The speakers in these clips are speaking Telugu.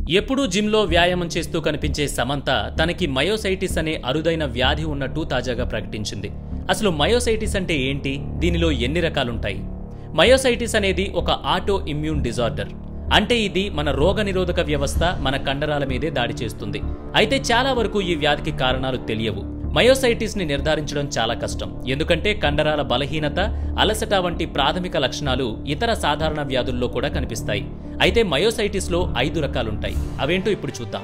ఎప్పుడూ జిమ్లో వ్యాయామం చేస్తూ కనిపించే సమంత తనకి మయోసైటిస్ అనే అరుదైన వ్యాధి ఉన్నట్టు తాజాగా ప్రకటించింది అసలు మయోసైటిస్ అంటే ఏంటి దీనిలో ఎన్ని రకాలుంటాయి మయోసైటిస్ అనేది ఒక ఆటో ఇమ్యూన్ డిజార్డర్ అంటే ఇది మన రోగనిరోధక వ్యవస్థ మన కండరాల మీదే దాడి చేస్తుంది అయితే చాలా వరకు ఈ వ్యాధికి కారణాలు తెలియవు మయోసైటిస్ ని నిర్ధారించడం చాలా కష్టం ఎందుకంటే కండరాల బలహీనత అలసట వంటి ప్రాథమిక లక్షణాలు ఇతర సాధారణ వ్యాధుల్లో కూడా కనిపిస్తాయి అయితే మయోసైటిస్ లో ఐదు రకాలుంటాయి అవేంటో ఇప్పుడు చూద్దాం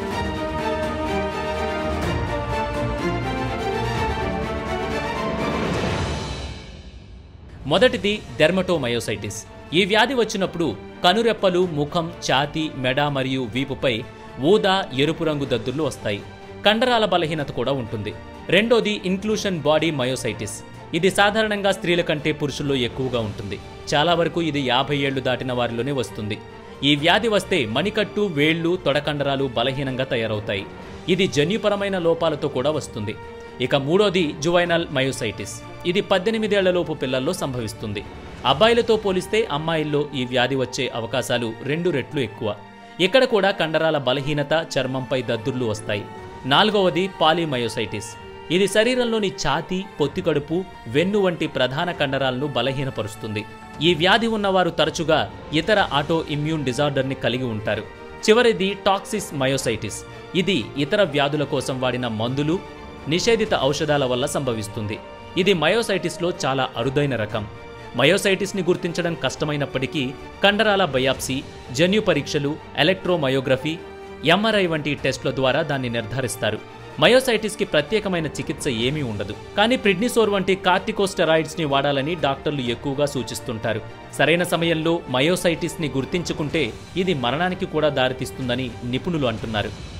మొదటిది డెర్మటోమయోసైటిస్ ఈ వ్యాధి వచ్చినప్పుడు కనురెప్పలు ముఖం ఛాతీ మెడ మరియు వీపుపై ఊదా ఎరుపు రంగు దద్దుర్లు వస్తాయి కండరాల బలహీనత కూడా ఉంటుంది రెండోది ఇన్క్లూషన్ బాడీ మయోసైటిస్ ఇది సాధారణంగా స్త్రీల కంటే పురుషుల్లో ఎక్కువగా ఉంటుంది చాలా వరకు ఇది యాభై ఏళ్లు దాటిన వారిలోనే వస్తుంది ఈ వ్యాధి వస్తే మణికట్టు వేళ్లు తొడకండరాలు బలహీనంగా తయారవుతాయి ఇది జన్యుపరమైన లోపాలతో కూడా వస్తుంది ఇక మూడోది జువైనల్ మయోసైటిస్ ఇది పద్దెనిమిదేళ్లలోపు పిల్లల్లో సంభవిస్తుంది అబ్బాయిలతో పోలిస్తే అమ్మాయిల్లో ఈ వ్యాధి వచ్చే అవకాశాలు రెండు రెట్లు ఎక్కువ ఇక్కడ కూడా కండరాల బలహీనత చర్మంపై దద్దుర్లు వస్తాయి నాలుగవది పాలిమయోసైటిస్ ఇది శరీరంలోని ఛాతీ పొత్తికడుపు వెన్ను వంటి ప్రధాన కండరాలను బలహీనపరుస్తుంది ఈ వ్యాధి ఉన్నవారు తరచుగా ఇతర ఆటో ఇమ్యూన్ డిజార్డర్ని కలిగి ఉంటారు చివరిది టాక్సిస్ మయోసైటిస్ ఇది ఇతర వ్యాధుల కోసం వాడిన మందులు నిషేధిత ఔషధాల వల్ల సంభవిస్తుంది ఇది మయోసైటిస్లో చాలా అరుదైన రకం మయోసైటిస్ని గుర్తించడం కష్టమైనప్పటికీ కండరాల బయాప్సీ జన్యు పరీక్షలు ఎలక్ట్రోమయోగ్రఫీ ఎంఆర్ఐ వంటి టెస్టుల ద్వారా దాన్ని నిర్ధారిస్తారు మయోసైటిస్కి ప్రత్యేకమైన చికిత్స ఏమీ ఉండదు కానీ ప్రిడ్నిసోర్ వంటి కార్టికోస్టెరాయిడ్స్ని వాడాలని డాక్టర్లు ఎక్కువగా సూచిస్తుంటారు సరైన సమయంలో మయోసైటిస్ని గుర్తించుకుంటే ఇది మరణానికి కూడా దారితీస్తుందని నిపుణులు అంటున్నారు